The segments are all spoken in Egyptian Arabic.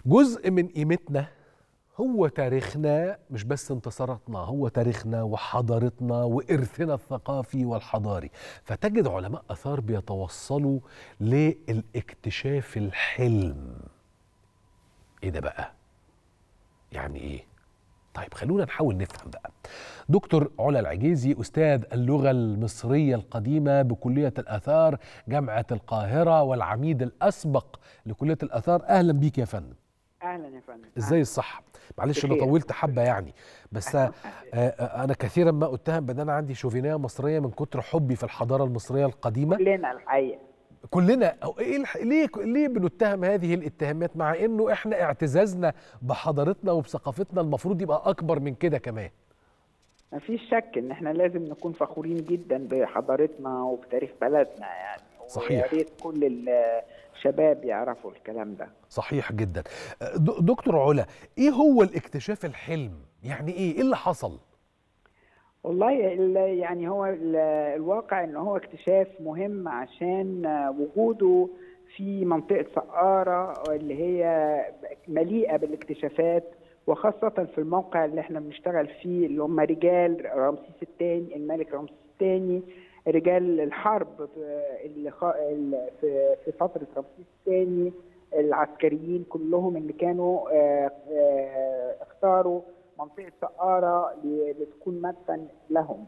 جزء من قيمتنا هو تاريخنا مش بس انتصاراتنا هو تاريخنا وحضارتنا وإرثنا الثقافي والحضاري فتجد علماء أثار بيتوصلوا للاكتشاف الحلم إيه ده بقى؟ يعني إيه؟ طيب خلونا نحاول نفهم بقى دكتور علا العجيزي أستاذ اللغة المصرية القديمة بكلية الآثار جامعة القاهرة والعميد الأسبق لكلية الآثار أهلا بيك يا فندم اهلا يا فندم ازاي الصح معلش انا بخير. طولت حبه يعني بس آه، آه، انا كثيرا ما اتهم بان انا عندي شوفينيه مصريه من كتر حبي في الحضاره المصريه القديمه كلنا الحقيقه كلنا أو ايه الح- ليه ليه بنتهم هذه الاتهامات مع انه احنا اعتزازنا بحضارتنا وبثقافتنا المفروض يبقى اكبر من كده كمان ما فيش شك ان احنا لازم نكون فخورين جدا بحضارتنا وبتاريخ بلدنا يعني صحيح. ويا ريت كل الشباب يعرفوا الكلام ده صحيح جدا آه، د- دكتور علا ايه هو الاكتشاف الحلم يعني ايه ايه اللي حصل والله ال- يعني هو ال- الواقع ان هو اكتشاف مهم عشان وجوده في منطقه سقاره اللي هي مليئه بالاكتشافات وخاصه في الموقع اللي احنا بنشتغل فيه اللي هم رجال رمسيس الثاني الملك رمسيس الثاني رجال الحرب في اللي خ- ال- في في فتره رمسيس الثاني العسكريين كلهم اللي كانوا آه، آه، اختاروا منطقه سقاره ل- لتكون مسكن لهم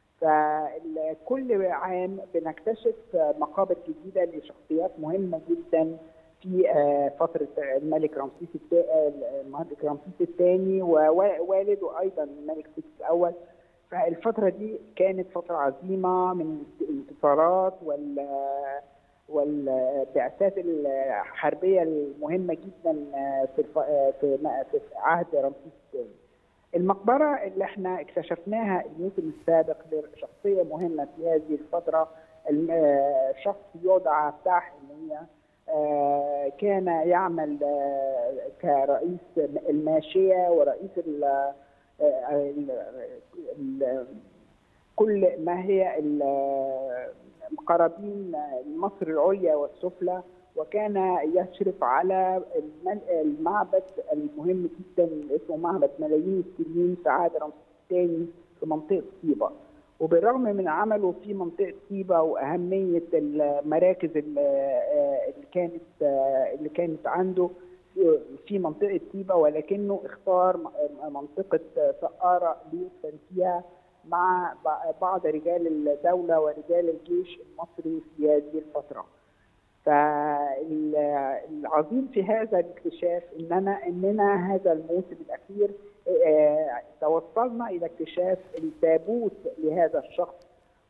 فكل عام بنكتشف مقابر جديده لشخصيات مهمه جدا في آه، فتره الملك رمسيس التا- الملك رمسيس الثاني ووالده ايضا الملك سيكس الاول فالفتره دي كانت فتره عظيمه من الانتصارات وال والبعثات الحربيه المهمه جدا في الف... في في عهد رمسيس الثاني. المقبره اللي احنا اكتشفناها الموسم السابق لشخصيه مهمه في هذه الفتره الم- آه، شخص يدعى فتح اللي هي آه، كان يعمل آه، كرئيس الماشيه ورئيس ال- آه، ال- ال- كل ما هي ال- قرابين مصر العليا والسفلى وكان يشرف على المن- المعبد المهم جدا اللي اسمه معبد ملايين السنين في عهد رمسيس الثاني في منطقه طيبه وبالرغم من عمله في منطقه طيبه واهميه المراكز اللي اللي كانت اللي كانت عنده في منطقه طيبه ولكنه اختار منطقه سقاره ليدفن فيها مع بعض رجال الدوله ورجال الجيش المصري في هذه الفتره. فالعظيم في هذا الاكتشاف اننا اننا هذا الموسم الاخير آه، توصلنا الى اكتشاف التابوت لهذا الشخص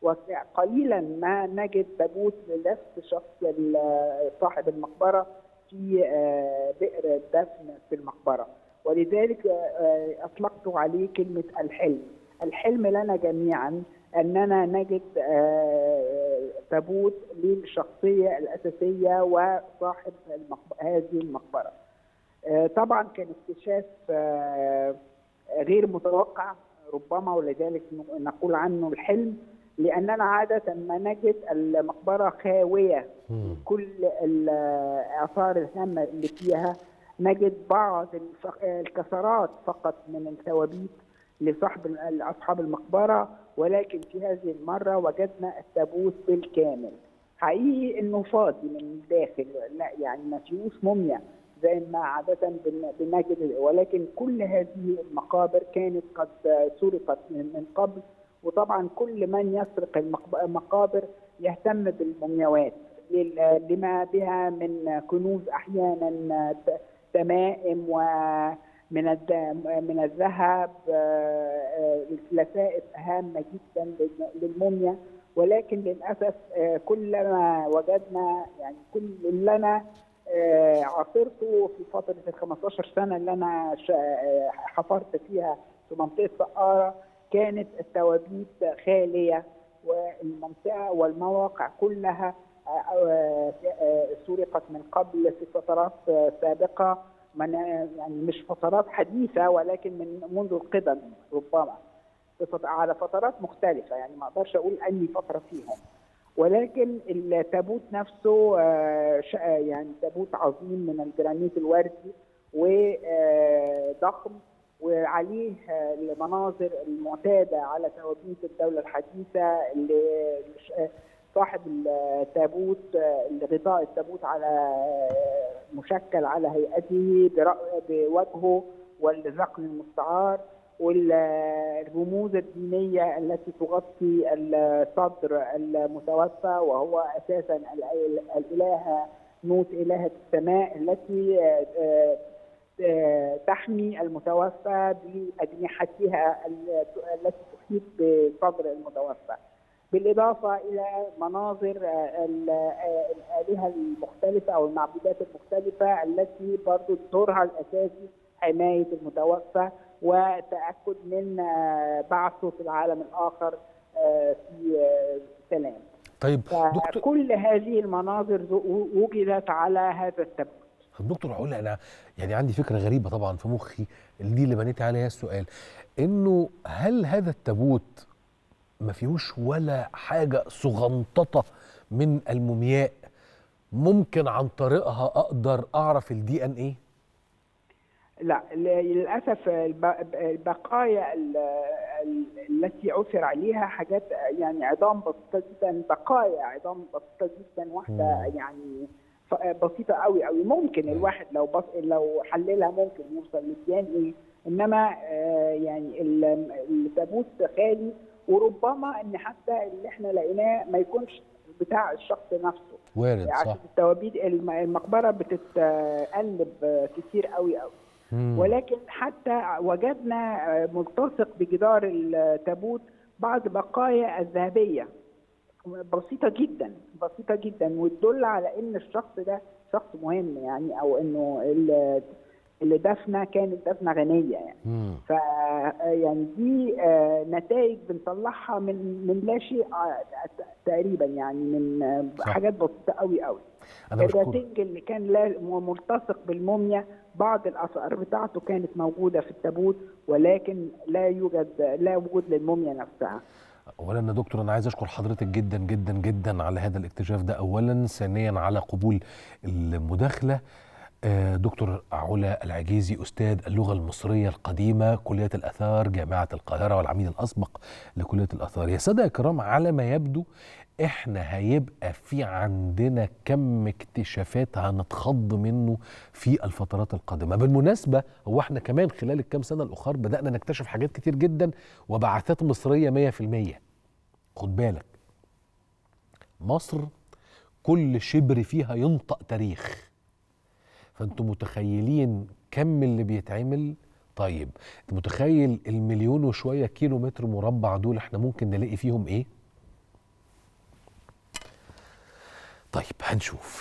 وقليلا ما نجد تابوت لنفس شخص ال- صاحب المقبره في آه، بئر الدفن في المقبره ولذلك آه، اطلقت عليه كلمه الحلم الحلم لنا جميعا اننا نجد آه، تابوت للشخصيه الاساسيه وصاحب المقب- هذه المقبره آه، طبعا كان اكتشاف آه، غير متوقع ربما ولذلك نقول عنه الحلم لاننا عاده ما نجد المقبره خاويه مم. كل الاثار الهامه اللي فيها نجد بعض الف- الكسرات فقط من الثوابيت لصاحب اصحاب المقبره ولكن في هذه المره وجدنا التابوت بالكامل حقيقي انه فاضي من الداخل لا يعني ما فيهوش موميا زي ما عاده بن- بنجد ولكن كل هذه المقابر كانت قد سرقت من من قبل وطبعا كل من يسرق المقب- المقابر يهتم بالمومياوات لل- لما بها من كنوز احيانا ت- تمائم ومن الد- من الذهب آه، آه، لفائف هامه جدا لل- للموميا ولكن للاسف آه، كلما وجدنا يعني كلنا آه، عاصرته في فتره ال 15 سنه اللي انا ش- آه، حفرت فيها في منطقه سقاره كانت التوابيت خاليه والمنطقه والمواقع كلها آه، آه، آه، سرقت من قبل في فترات آه، سابقه من يعني مش فترات حديثه ولكن من منذ القدم ربما في فت- على فترات مختلفه يعني ما اقدرش اقول اني فتره فيهم ولكن التابوت نفسه آه، ش- آه، يعني تابوت عظيم من الجرانيت الوردي وضخم وعليه المناظر المعتاده على توابيت الدوله الحديثه اللي صاحب التابوت غطاء التابوت على مشكل على هيئته بوجهه والذقن المستعار والرموز الدينية التي تغطي الصدر المتوفى وهو أساسا الإلهة نوت إلهة السماء التي تحمي المتوفى بأجنحتها التي تحيط بصدر المتوفى بالإضافة إلى مناظر الآلهة المختلفة أو المعبودات المختلفة التي برضو دورها الأساسي حماية المتوفى وتأكد من بعثه في العالم الآخر في سلام طيب دكتور كل هذه المناظر وجدت على هذا التابوت دكتور علا انا يعني عندي فكره غريبه طبعا في مخي دي اللي بنيت عليها السؤال انه هل هذا التابوت ما فيهوش ولا حاجه صغنططه من المومياء ممكن عن طريقها اقدر اعرف الدي ان ايه لا للاسف البقايا التي عثر عليها حاجات يعني عظام بسيطه جدا بقايا عظام بسيطه جدا واحده يعني بسيطه قوي قوي ممكن الواحد لو بص لو حللها ممكن يوصل للدي ايه انما يعني التابوت خالي وربما ان حتى اللي احنا لقيناه ما يكونش بتاع الشخص نفسه وارد صح عشان التوابيت المقبره بتتقلب كتير قوي قوي ولكن حتى وجدنا ملتصق بجدار التابوت بعض بقايا الذهبيه بسيطه جدا بسيطه جدا وتدل على ان الشخص ده شخص مهم يعني او انه اللي دفنه كانت دفنه غنيه يعني مم. ف يعني دي نتائج بنطلعها من من لا شيء تقريبا يعني من صح. حاجات بسيطه قوي قوي انا بشكرك الراتنج اللي كان لا ملتصق بالموميا بعض الاثار بتاعته كانت موجوده في التابوت ولكن لا يوجد لا وجود للموميا نفسها اولا يا دكتور انا عايز اشكر حضرتك جدا جدا جدا على هذا الاكتشاف ده اولا ثانيا على قبول المداخله آه، دكتور علا العجيزي استاذ اللغه المصريه القديمه كليه الاثار جامعه القاهره والعميد الاسبق لكليه الاثار يا ساده الكرام على ما يبدو احنا هيبقى في عندنا كم اكتشافات هنتخض منه في الفترات القادمه بالمناسبه هو احنا كمان خلال الكام سنه الاخر بدانا نكتشف حاجات كتير جدا وبعثات مصريه 100% خد بالك مصر كل شبر فيها ينطق تاريخ فانتوا متخيلين كم اللي بيتعمل طيب انت متخيل المليون وشويه كيلو متر مربع دول احنا ممكن نلاقي فيهم ايه طيب هنشوف